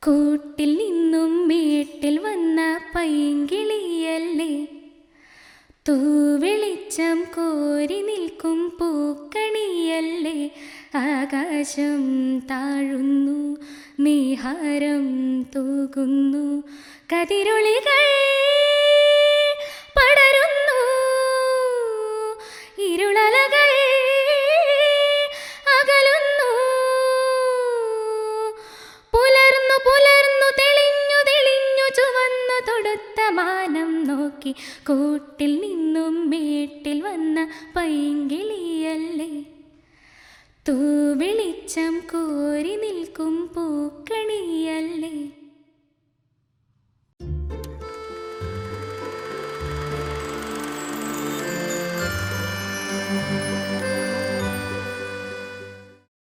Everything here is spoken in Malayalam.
കൂട്ടിൽ നിന്നും മേട്ടിൽ വന്ന പൈങ്കിളിയല്ലേ തൂവെളിച്ചം കോരി നിൽക്കും പൂക്കണിയല്ലേ ആകാശം താഴുന്നു നീഹാരം തൂകുന്നു കതിരൊളികൾ പടരുന്നു ഇരുളലകൾ അകലുന്നു പുലർന്നു പുലർന്നു തെളിഞ്ഞു തെളിഞ്ഞു ചുവന്നു തൊടുത്ത മാനം നോക്കി കൂട്ടിൽ നിന്നും മേട്ടിൽ വന്ന പൈങ്കിളിയല്ലേ തൂവെളിച്ചം കോരി നിൽക്കും പൂക്കണിയല്ലേ